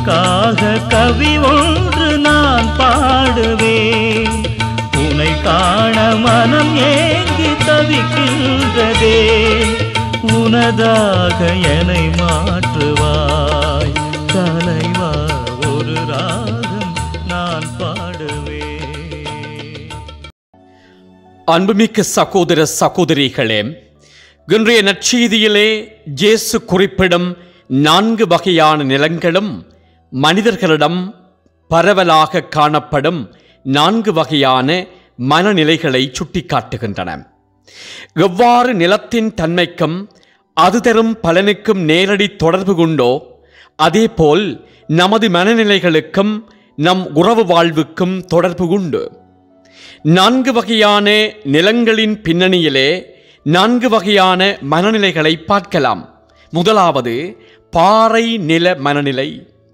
உனக்காக கவி ஒன்று நான் பாடுவேன் உனை காண மனம் ஏங்கி தவிக்கின்றதே உனதாக என்னை மாற்றுவாய் தலைவா ஒரு ராகம் நான் பாடுவேன் அன்புமிக்க சகோதர சகோதரிகளே இன்றைய நற்செய்தியிலே இயேசு குறிப்பிடும் நான்கு வகையான நிலங்களும் மனிதர்களிடம் பரவலாக காணப்படும் நான்கு வகையான மனநிலைகளை சுட்டிக்காட்டுகின்றன எவ்வாறு நிலத்தின் தன்மைக்கும் அது தரும் பலனுக்கும் நேரடி தொடர்பு கொண்டோ அதேபோல் நமது மனநிலைகளுக்கும் நம் உறவு வாழ்வுக்கும் தொடர்பு உண்டு நான்கு வகையான நிலங்களின் பின்னணியிலே நான்கு வகையான மனநிலைகளை பார்க்கலாம் முதலாவது பாறை நில மனநிலை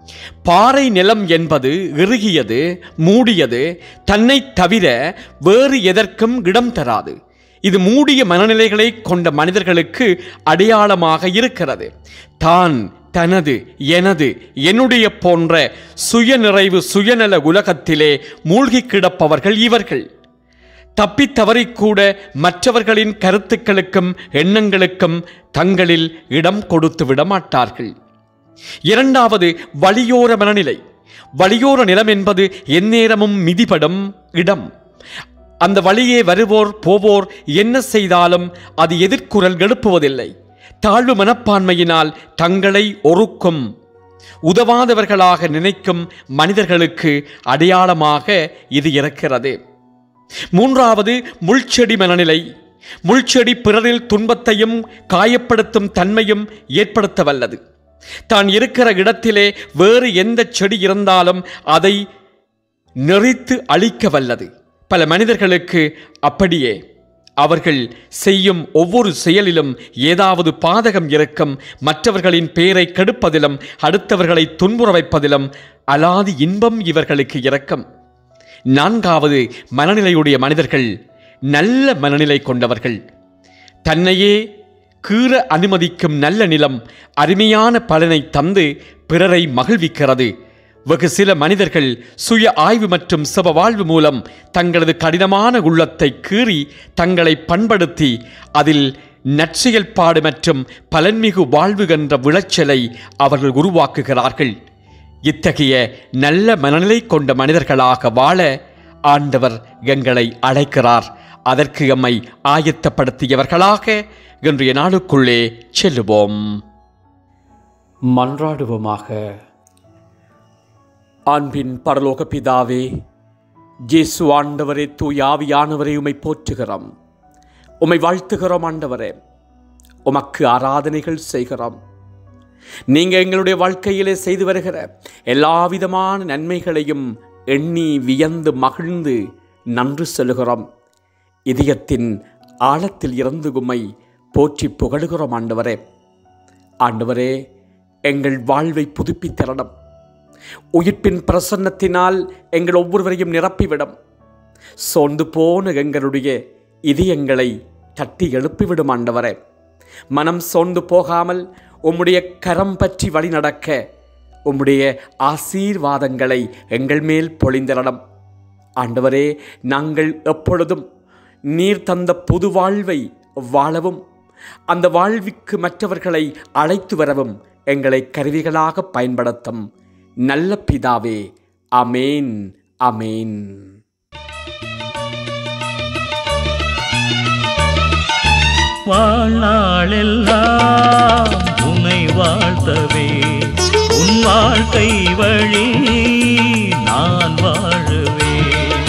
பாறை நிலம் என்பது இறுகியது மூடியது தன்னை தவிர வேறு எதற்கும் இடம் தராது இது மூடிய மனநிலைகளை கொண்ட மனிதர்களுக்கு அடையாளமாக இருக்கிறது தான் தனது எனது என்னுடைய போன்ற சுயநிறைவு சுயநல உலகத்திலே மூழ்கி கிடப்பவர்கள் இவர்கள் தப்பித் தவறிக்கூட மற்றவர்களின் கருத்துக்களுக்கும் எண்ணங்களுக்கும் தங்களில் இடம் கொடுத்து விட மாட்டார்கள் இரண்டாவது வழியோர மனநிலை வழியோர நிலம் என்பது எந்நேரமும் மிதிபடும் இடம் அந்த வழியே வருவோர் போவோர் என்ன செய்தாலும் அது எதிர்குரல் எழுப்புவதில்லை தாழ்வு மனப்பான்மையினால் தங்களை ஒருக்கும் உதவாதவர்களாக நினைக்கும் மனிதர்களுக்கு அடையாளமாக இது இருக்கிறது மூன்றாவது முள்செடி மனநிலை முள்செடி பிறரில் துன்பத்தையும் காயப்படுத்தும் தன்மையும் ஏற்படுத்த வல்லது தான் இருக்கிற இடத்திலே வேறு எந்த செடி இருந்தாலும் அதை நெறித்து அழிக்க வல்லது பல மனிதர்களுக்கு அப்படியே அவர்கள் செய்யும் ஒவ்வொரு செயலிலும் ஏதாவது பாதகம் இருக்கும் மற்றவர்களின் பேரை கெடுப்பதிலும் அடுத்தவர்களை துன்புற வைப்பதிலும் அலாதி இன்பம் இவர்களுக்கு இறக்கம் நான்காவது மனநிலையுடைய மனிதர்கள் நல்ல மனநிலை கொண்டவர்கள் தன்னையே கீற அனுமதிக்கும் நல்ல நிலம் அருமையான பலனை தந்து பிறரை மகிழ்விக்கிறது வெகு சில மனிதர்கள் சுய ஆய்வு மற்றும் சிவ வாழ்வு மூலம் தங்களது கடினமான உள்ளத்தை கீறி தங்களை பண்படுத்தி அதில் நற்செயல்பாடு மற்றும் பலன்மிகு வாழ்வு என்ற விளைச்சலை அவர்கள் உருவாக்குகிறார்கள் இத்தகைய நல்ல மனநிலை கொண்ட மனிதர்களாக வாழ ஆண்டவர் எங்களை அழைக்கிறார் அதற்கு எம்மை ஆயத்தப்படுத்தியவர்களாக இன்றைய நாளுக்குள்ளே செல்லுவோம் மன்றாடுவோமாக அன்பின் பரலோக பிதாவே ஜேசு ஆண்டவரே தூயாவியானவரை உமை போற்றுகிறோம் உமை வாழ்த்துகிறோம் ஆண்டவரே உமக்கு ஆராதனைகள் செய்கிறோம் நீங்க எங்களுடைய வாழ்க்கையிலே செய்து வருகிற எல்லா விதமான நன்மைகளையும் எண்ணி வியந்து மகிழ்ந்து நன்று செல்கிறோம் இதயத்தின் ஆழத்தில் இருந்து உம்மை போற்றி புகழுகிறோம் ஆண்டவரே ஆண்டவரே எங்கள் வாழ்வை புதுப்பித்தரணும் உயிர்ப்பின் பிரசன்னத்தினால் எங்கள் ஒவ்வொருவரையும் நிரப்பிவிடும் சோர்ந்து போன எங்களுடைய இதயங்களை தட்டி எழுப்பிவிடும் ஆண்டவரே மனம் சோர்ந்து போகாமல் உம்முடைய கரம் பற்றி வழி நடக்க உம்முடைய ஆசீர்வாதங்களை எங்கள் மேல் பொழிந்தரணும் ஆண்டவரே நாங்கள் எப்பொழுதும் நீர் தந்த புது வாழ்வை வாழவும் அந்த வாழ்விற்கு மற்றவர்களை அழைத்து வரவும் எங்களை கருவிகளாக பயன்படுத்தும் நல்ல பிதாவே அமேன் அமேன் வாழ்நாளெல்லாம் உன்னை வாழ்த்தவே உன் வாழ்க்கை வழி நான் வாழுவேன்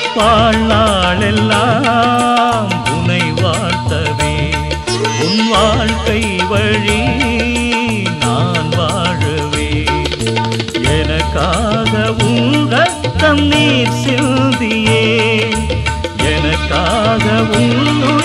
வாழ்நாளெல்லாம் உன்னை வாழ்த்தவே உன் வாழ்க்கை வழி நான் வாழுவேன் எனக்காக உன் ரத்தம் நீர் சிந்தியே எனக்காக உன்